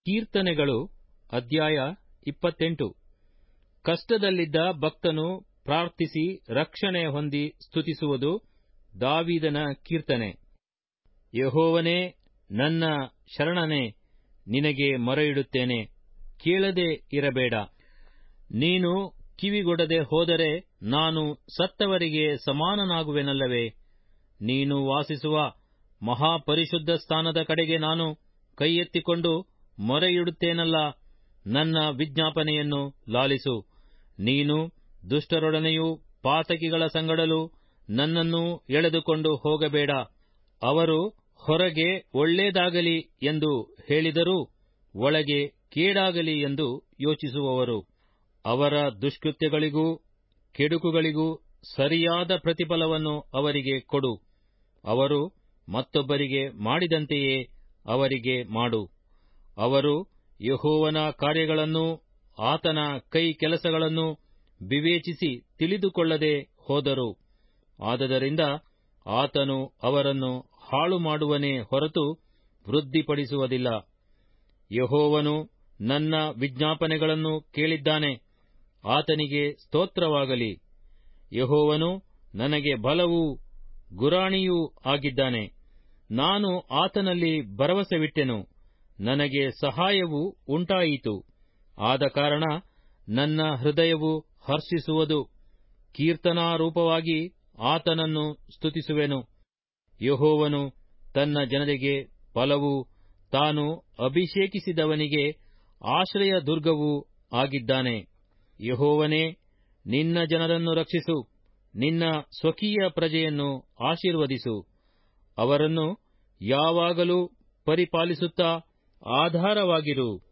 ಕೀರ್ತನೆಗಳು ಅಧ್ಯಾಯ ಇಪ್ಪತ್ತೆಂಟು ಕಷ್ಟದಲ್ಲಿದ್ದ ಭಕ್ತನು ಪ್ರಾರ್ಥಿಸಿ ರಕ್ಷಣೆ ಹೊಂದಿ ಸ್ತುತಿಸುವುದು ದಾವೀದನ ಕೀರ್ತನೆ ಯಹೋವನೇ ನನ್ನ ಶರಣನೆ ನಿನಗೆ ಮೊರೆಯಿಡುತ್ತೇನೆ ಕೇಳದೆ ಇರಬೇಡ ನೀನು ಕಿವಿಗೊಡದೆ ಹೋದರೆ ನಾನು ಸತ್ತವರಿಗೆ ಸಮಾನನಾಗುವೆನಲ್ಲವೇ ನೀನು ವಾಸಿಸುವ ಮಹಾಪರಿಶುದ್ಧ ಸ್ಥಾನದ ಕಡೆಗೆ ನಾನು ಕೈಯೆತ್ತಿಕೊಂಡು ಮೊರೆಯಿಡುತ್ತೇನಲ್ಲ ನನ್ನ ವಿಜ್ಞಾಪನೆಯನ್ನು ಲಾಲಿಸು ನೀನು ದುಷ್ಟರೊಡನೆಯೂ ಪಾತಕಿಗಳ ಸಂಗಡಲೂ ನನ್ನನ್ನು ಎಳೆದುಕೊಂಡು ಹೋಗಬೇಡ ಅವರು ಹೊರಗೆ ಒಳ್ಳೇದಾಗಲಿ ಎಂದು ಹೇಳಿದರೂ ಒಳಗೆ ಕೇಡಾಗಲಿ ಎಂದು ಯೋಚಿಸುವವರು ಅವರ ದುಷ್ಕೃತ್ಯಗಳಿಗೂ ಕೆಡುಕುಗಳಿಗೂ ಸರಿಯಾದ ಪ್ರತಿಫಲವನ್ನು ಅವರಿಗೆ ಕೊಡು ಅವರು ಮತ್ತೊಬ್ಬರಿಗೆ ಮಾಡಿದಂತೆಯೇ ಅವರಿಗೆ ಮಾಡು ಅವರು ಯಹೋವನ ಕಾರ್ಯಗಳನ್ನೂ ಆತನ ಕೈ ಕೆಲಸಗಳನ್ನೂ ವಿವೇಚಿಸಿ ತಿಳಿದುಕೊಳ್ಳದೆ ಹೋದರು ಆದದರಿಂದ ಆತನು ಅವರನ್ನು ಹಾಳು ಮಾಡುವನೇ ಹೊರತು ವೃದ್ಧಿಪಡಿಸುವುದಿಲ್ಲ ಯಹೋವನು ನನ್ನ ವಿಜ್ಞಾಪನೆಗಳನ್ನು ಕೇಳಿದ್ದಾನೆ ಆತನಿಗೆ ಸ್ತೋತ್ರವಾಗಲಿ ಯಹೋವನು ನನಗೆ ಬಲವೂ ಗುರಾಣಿಯೂ ಆಗಿದ್ದಾನೆ ನಾನು ಆತನಲ್ಲಿ ಭರವಸವಿಟ್ಟೆನು ನನಗೆ ಸಹಾಯವು ಉಂಟಾಯಿತು ಆದ ಕಾರಣ ನನ್ನ ಹೃದಯವು ಹರ್ಷಿಸುವುದು ಕೀರ್ತನಾರೂಪವಾಗಿ ಆತನನ್ನು ಸ್ತುತಿಸುವೆನು ಯಹೋವನು ತನ್ನ ಜನರಿಗೆ ಫಲವೂ ತಾನು ಅಭಿಷೇಕಿಸಿದವನಿಗೆ ಆಶ್ರಯ ದುರ್ಗವೂ ಆಗಿದ್ದಾನೆ ಯಹೋವನೇ ನಿನ್ನ ಜನರನ್ನು ರಕ್ಷಿಸು ನಿನ್ನ ಸ್ವಕೀಯ ಪ್ರಜೆಯನ್ನು ಆಶೀರ್ವದಿಸು ಅವರನ್ನು ಯಾವಾಗಲೂ ಪರಿಪಾಲಿಸುತ್ತಾ ಆಧಾರವಾಗಿರು